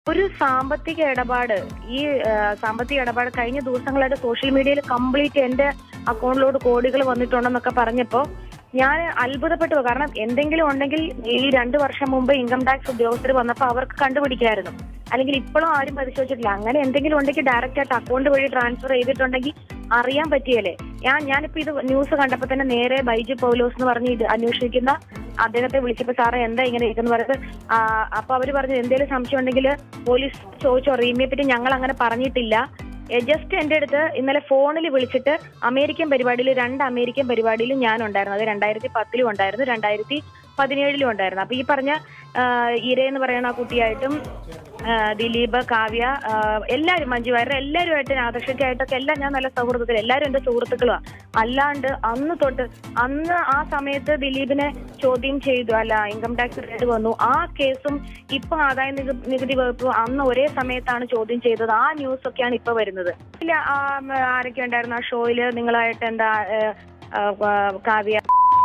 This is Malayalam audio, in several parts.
ഒരു സാമ്പത്തിക ഇടപാട് ഈ ആ, സാമ്പത്തിക ഇടപാട് കഴിഞ്ഞ ദിവസങ്ങളായിട്ട് സോഷ്യൽ മീഡിയയിൽ കംപ്ലീറ്റ് എന്റെ അക്കൗണ്ടിലോട്ട് കോടികൾ വന്നിട്ടുണ്ടെന്നൊക്കെ പറഞ്ഞപ്പോ ഞാൻ അത്ഭുതപ്പെട്ടു പോയി. കാരണം എന്തെങ്കിലും ഉണ്ടെങ്കിൽ ഈ രണ്ടു വർഷം മുമ്പ് ഇൻകം ടാക്സ് ഉദ്യോഗസ്ഥർ വന്നപ്പോൾ അവർക്ക് കണ്ടുപിടിക്കായിരുന്നു അല്ലെങ്കിൽ ഇപ്പോഴും ആരും പരിശോധിച്ചിട്ടില്ല അങ്ങനെ എന്തെങ്കിലും ഉണ്ടെങ്കിൽ ഡയറക്റ്റ് ആയിട്ട് അക്കൗണ്ട് വഴി ട്രാൻസ്ഫർ ചെയ്തിട്ടുണ്ടെങ്കിൽ അറിയാൻ പറ്റിയല്ലേ ഞാൻ ഞാനിപ്പോ ഇത് ന്യൂസ് കണ്ടപ്പോ തന്നെ നേരെ ബൈജു പൗലോസ് എന്ന് പറഞ്ഞ് ഇത് അന്വേഷിക്കുന്ന അദ്ദേഹത്തെ വിളിച്ചപ്പോ സാറേ എന്താ ഇങ്ങനെ ഇരിക്കുന്നു പറയുന്നത് ആ, അപ്പൊ അവര് പറഞ്ഞു എന്തെങ്കിലും സംശയം ഉണ്ടെങ്കിൽ പോലീസ് ചോദിച്ചോ റീമിയെ പറ്റി ഞങ്ങൾ അങ്ങനെ പറഞ്ഞിട്ടില്ല ജസ്റ്റ് എന്റെ അടുത്ത് ഇന്നലെ ഫോണിൽ വിളിച്ചിട്ട് അമേരിക്കൻ പരിപാടിയിൽ രണ്ട് അമേരിക്കൻ പരിപാടിയിലും ഞാൻ ഉണ്ടായിരുന്നു അത് രണ്ടായിരത്തി പത്തിലും ഉണ്ടായിരുന്നു രണ്ടായിരത്തി പതിനേഴിലും ഉണ്ടായിരുന്നു അപ്പൊ ഈ പറഞ്ഞ ആ, ഇര എന്ന് പറയുന്ന ആ കുട്ടിയായിട്ടും ആ, ദിലീപ് കാവ്യ ആ, എല്ലാവരും മഞ്ജു വാര്യർ എല്ലാവരുമായിട്ട് ആദർശക്കായിട്ടൊക്കെ എല്ലാം ഞാൻ നല്ല സൗഹൃദത്തിൽ എല്ലാവരും എന്റെ സുഹൃത്തുക്കളുമാണ് അല്ലാണ്ട് അന്ന് തൊട്ട് അന്ന് ആ സമയത്ത് ദിലീപിനെ ചോദ്യം ചെയ്തു അല്ല ഇൻകം ടാക്സ് റെയ്ഡ് വന്നു ആ കേസും ഇപ്പൊ ആദായ നികുതി നികുതി വകുപ്പ് അന്ന് ഒരേ സമയത്താണ് ചോദ്യം ചെയ്തത് ആ ന്യൂസ് ഒക്കെയാണ് ഇപ്പൊ വരുന്നത് ഇല്ല ആ, ഉം, ആരൊക്കെ ഉണ്ടായിരുന്നു ആ ഷോയില് നിങ്ങളായിട്ട് എന്താ ഏ, ആ, ആ, കാവ്യ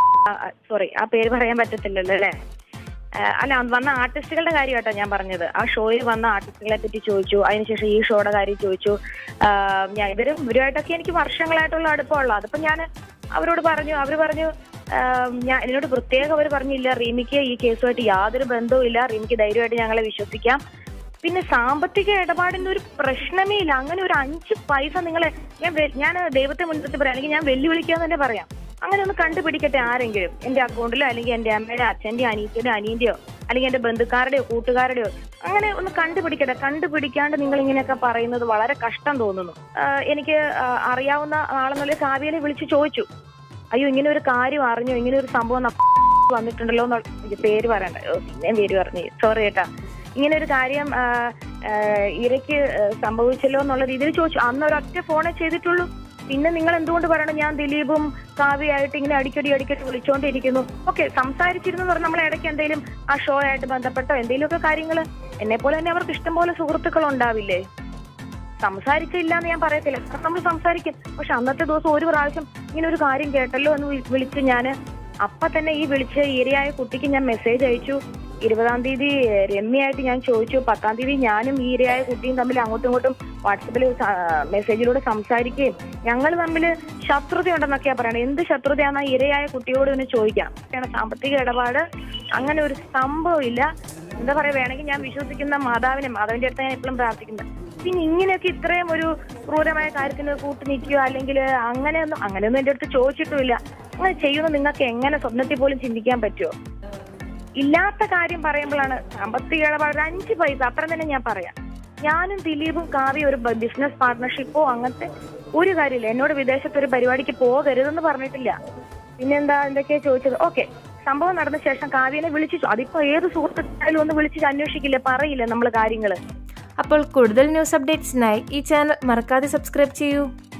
സോറി ആ പേര് പറയാൻ പറ്റത്തില്ലല്ലോ അല്ലേ ആ, അല്ല അന്ന് വന്ന ആർട്ടിസ്റ്റുകളുടെ കാര്യമായിട്ടോ ഞാൻ പറഞ്ഞത് ആ ഷോയിൽ വന്ന ആർട്ടിസ്റ്റുകളെ പറ്റി ചോദിച്ചു അതിനുശേഷം ഈ ഷോയുടെ കാര്യം ചോദിച്ചു ആ, ഞാൻ ഇവരും ഇവരുമായിട്ടൊക്കെ എനിക്ക് വർഷങ്ങളായിട്ടുള്ള അടുപ്പമുള്ള അതിപ്പോ ഞാൻ അവരോട് പറഞ്ഞു അവർ പറഞ്ഞു ആ, ഞാൻ എന്നോട് പ്രത്യേകം അവർ പറഞ്ഞില്ല റീമിക്ക് ഈ കേസുമായിട്ട് യാതൊരു ബന്ധവും ഇല്ല റീമിക്ക് ധൈര്യമായിട്ട് ഞങ്ങളെ വിശ്വസിക്കാം പിന്നെ സാമ്പത്തിക ഇടപാടിന്റെ ഒരു പ്രശ്നമേ ഇല്ല അങ്ങനെ ഒരു അഞ്ച് പൈസ നിങ്ങളെ ഞാൻ വെ- ഞാൻ ദൈവത്തെ മുൻനിർത്തി പറയാം അല്ലെങ്കിൽ ഞാൻ വെല്ലുവിളിക്കാന്ന് തന്നെ പറയാം അങ്ങനെ ഒന്ന് കണ്ടുപിടിക്കട്ടെ ആരെങ്കിലും എന്റെ അക്കൗണ്ടിലോ അല്ലെങ്കിൽ എന്റെ അമ്മയുടെ അച്ഛന്റെ അനിയത്തിയുടെ അനിയന്റെയോ അല്ലെങ്കിൽ എന്റെ ബന്ധുക്കാരുടെയോ കൂട്ടുകാരുടെയോ അങ്ങനെ ഒന്ന് കണ്ടുപിടിക്കട്ടെ കണ്ടുപിടിക്കാണ്ട് നിങ്ങൾ ഇങ്ങനെയൊക്കെ പറയുന്നത് വളരെ കഷ്ടം തോന്നുന്നു ആഹ് എനിക്ക് ആഹ് അറിയാവുന്ന ആളെന്നുള്ള കാവ്യനെ വിളിച്ച് ചോദിച്ചു അയ്യോ ഇങ്ങനെ ഒരു കാര്യം അറിഞ്ഞോ ഇങ്ങനെ ഒരു സംഭവം ന- വന്നിട്ടുണ്ടല്ലോ എന്നുള്ള എനിക്ക് പേര് പറയണ്ട ഓ, ഞാൻ പേര് പറഞ്ഞു സോറി കേട്ടാ ഇങ്ങനെ ഒരു കാര്യം ആ, ആ, ഇരയ്ക്ക് ആ, സംഭവിച്ചല്ലോ എന്നുള്ള രീതിയിൽ ചോദിച്ചു അന്ന് ഒരൊറ്റ ഫോണേ ചെയ്തിട്ടുള്ളൂ പിന്നെ നിങ്ങൾ എന്തുകൊണ്ട് പറയണം ഞാൻ ദിലീപും കാവ്യയായിട്ട് ഇങ്ങനെ അടിക്കടി അടിക്കടി വിളിച്ചോണ്ടിരിക്കുന്നു ഓക്കെ സംസാരിച്ചിരുന്നു പറഞ്ഞാൽ നമ്മൾ ഇടയ്ക്ക് എന്തെങ്കിലും ആ ഷോ ആയിട്ട് ബന്ധപ്പെട്ടോ എന്തെങ്കിലുമൊക്കെ കാര്യങ്ങൾ എന്നെ പോലെ തന്നെ അവർക്ക് ഇഷ്ടംപോലെ സുഹൃത്തുക്കൾ ഉണ്ടാവില്ലേ സംസാരിച്ചില്ല എന്ന് ഞാൻ പറയത്തില്ല കാരണം നമ്മൾ സംസാരിക്കും പക്ഷെ അന്നത്തെ ദിവസം ഒരു പ്രാവശ്യം ഇങ്ങനെ ഒരു കാര്യം കേട്ടല്ലോ എന്ന് വി- വിളിച്ച് ഞാൻ അപ്പൊ തന്നെ ഈ വിളിച്ച് ഇരയായ കുട്ടിക്ക് ഞാൻ മെസ്സേജ് അയച്ചു ഇരുപതാം തീയതി ഏഹ്, രമ്യയായിട്ട് ഞാൻ ചോദിച്ചു പത്താം തീയതി ഞാനും ഈ ഇരയായ കുട്ടിയും തമ്മിൽ അങ്ങോട്ടും ഇങ്ങോട്ടും വാട്സപ്പിൽ മെസ്സേജിലൂടെ സംസാരിക്കുകയും ഞങ്ങൾ തമ്മിൽ ശത്രുതയുണ്ടെന്നൊക്കെയാ പറയണത് എന്ത് ശത്രുതയാണെന്ന് ആ ഇരയായ കുട്ടിയോട് തന്നെ ചോദിക്കാം ആണ് സാമ്പത്തിക ഇടപാട് അങ്ങനെ ഒരു സംഭവം ഇല്ല എന്താ പറയാ വേണമെങ്കിൽ ഞാൻ വിശ്വസിക്കുന്ന മാതാവിനെ മാതാവിന്റെ അടുത്ത് ഞാൻ എപ്പോഴും പ്രാർത്ഥിക്കുന്നത് പിന്നെ ഇങ്ങനെയൊക്കെ ഇത്രയും ഒരു ക്രൂരമായ കാര്യത്തിന് കൂട്ടി നിൽക്കുകയോ അല്ലെങ്കിൽ അങ്ങനെയൊന്നും അങ്ങനെയൊന്നും എന്റെ അടുത്ത് ചോദിച്ചിട്ടുമില്ല അങ്ങനെ ചെയ്യുന്ന നിങ്ങൾക്ക് എങ്ങനെ സ്വപ്നത്തിൽ പോലും ചിന്തിക്കാൻ പറ്റുമോ ഇല്ലാത്ത കാര്യം പറയുമ്പോഴാണ് സാമ്പത്തിക ഇടപാട് ഒരു അഞ്ച് പൈസ അത്ര തന്നെ ഞാൻ പറയാം ഞാനും ദിലീപും കാവ്യ ഒരു ബിസിനസ് പാർട്ട്ണർഷിപ്പോ അങ്ങനത്തെ ഒരു കാര്യമില്ല എന്നോട് വിദേശത്ത് ഒരു പരിപാടിക്ക് പോകരുതെന്ന് പറഞ്ഞിട്ടില്ല പിന്നെന്താ എന്തൊക്കെയാ ചോദിച്ചത് ഓക്കെ സംഭവം നടന്ന ശേഷം കാവ്യനെ വിളിച്ചു അതിപ്പോ ഏത് സുഹൃത്തുക്കളായാലും ഒന്ന് വിളിച്ചിട്ട് അന്വേഷിക്കില്ലേ പറയില്ലേ നമ്മൾ കാര്യങ്ങള് അപ്പോൾ കൂടുതൽ ന്യൂസ് അപ്ഡേറ്റ്സിനായി ഈ ചാനൽ മറക്കാതെ സബ്സ്ക്രൈബ് ചെയ്യൂ